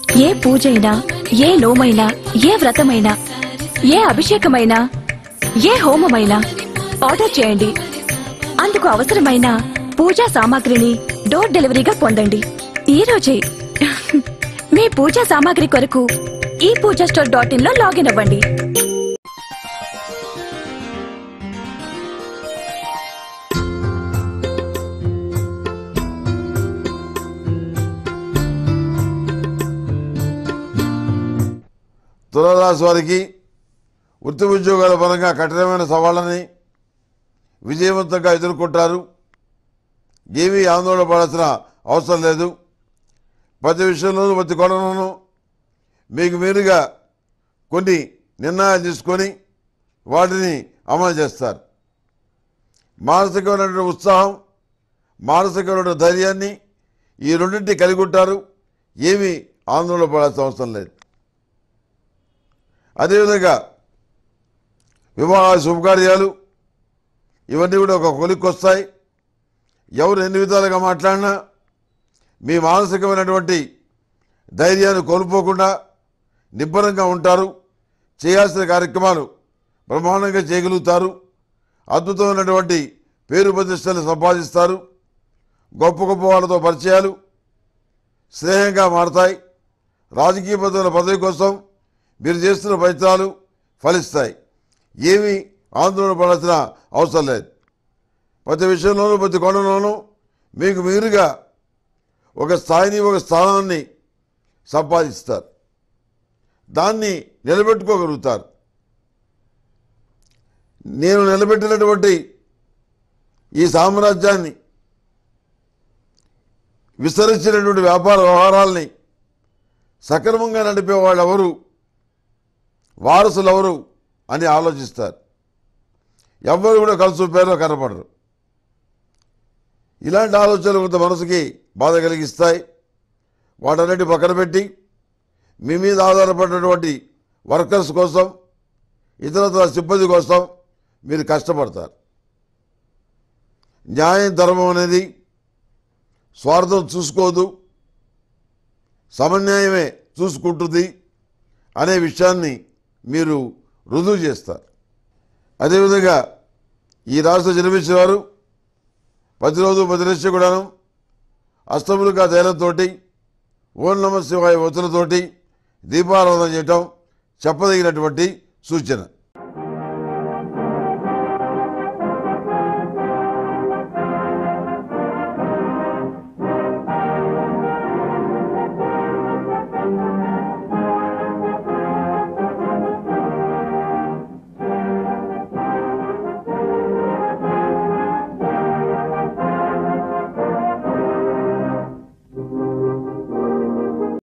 ఏ పూజైనా ఏ నోమైనా ఏ వ్రతమైనా ఏ అభిషేకమైనా ఏ హోమమైనా ఆర్డర్ చేయండి అందుకు అవసరమైన పూజా సామాగ్రిని డోర్ డెలివరీగా పొందండి ఈ రోజే మీ పూజా సామాగ్రి కొరకు ఈ పూజా స్టోర్ డాట్ ఇన్ లో లాగిన్ అవ్వండి తులారాశి వారికి వృత్తి ఉద్యోగాల పరంగా కఠినమైన సవాళ్ళని విజయవంతంగా ఎదుర్కొంటారు ఏమీ ఆందోళన పడాల్సిన అవసరం లేదు ప్రతి విషయంలోనూ ప్రతి కోణంలోనూ మీకు మీరుగా కొన్ని నిర్ణయాలు తీసుకొని వాటిని అమలు చేస్తారు మానసికమైనటువంటి ఉత్సాహం మానసికమైన ధైర్యాన్ని ఈ రెండింటి కలిగి ఉంటారు ఏమీ ఆందోళన పడాల్సిన అవసరం లేదు అదేవిధంగా వివాహ శుభకార్యాలు ఇవన్నీ కూడా ఒక కొలిక్కి వస్తాయి ఎవరు ఎన్ని విధాలుగా మాట్లాడినా మీ మానసికమైనటువంటి ధైర్యాన్ని కోల్పోకుండా నిబ్బరంగా ఉంటారు చేయాల్సిన కార్యక్రమాలు బ్రహ్మాండంగా చేయగలుగుతారు అద్భుతమైనటువంటి పేరు ప్రతిష్టలు సంపాదిస్తారు గొప్ప గొప్ప వాళ్ళతో పరిచయాలు స్నేహంగా మారతాయి రాజకీయ పదవుల పదవి కోసం మీరు చేస్తున్న ప్రయత్నాలు ఫలిస్తాయి ఏమీ ఆందోళన పడాల్సిన అవసరం లేదు ప్రతి విషయంలోనూ ప్రతి కోణంలోనూ మీకు మీరుగా ఒక స్థాయిని ఒక స్థానాన్ని సంపాదిస్తారు దాన్ని నిలబెట్టుకోగలుగుతారు నేను నిలబెట్టినటువంటి ఈ సామ్రాజ్యాన్ని విస్తరించినటువంటి వ్యాపార వ్యవహారాల్ని సక్రమంగా నడిపే వాళ్ళు ఎవరు వారసులు ఎవరు అని ఆలోచిస్తారు ఎవ్వరు కూడా కలిసి పేరులో కనపడరు ఇలాంటి ఆలోచనలు కొంత మనసుకి బాధ కలిగిస్తాయి వాటన్నిటి పక్కన పెట్టి మీ మీద ఆధారపడినటువంటి వర్కర్స్ కోసం ఇతరత్ర సిబ్బంది కోసం మీరు కష్టపడతారు న్యాయం ధర్మం అనేది స్వార్థం చూసుకోదు సమన్యాయమే చూసుకుంటుంది అనే విషయాన్ని మీరు రుజువు చేస్తారు అదేవిధంగా ఈ రాష్ట్ర జన్మించిన వారు ప్రతిరోజు ప్రతినిత్యం కూడాను అష్టములుగా తైలంతోటి ఓం నమ శివాయ ఒత్తులతోటి దీపారాధన చేయటం చెప్పదగినటువంటి సూచన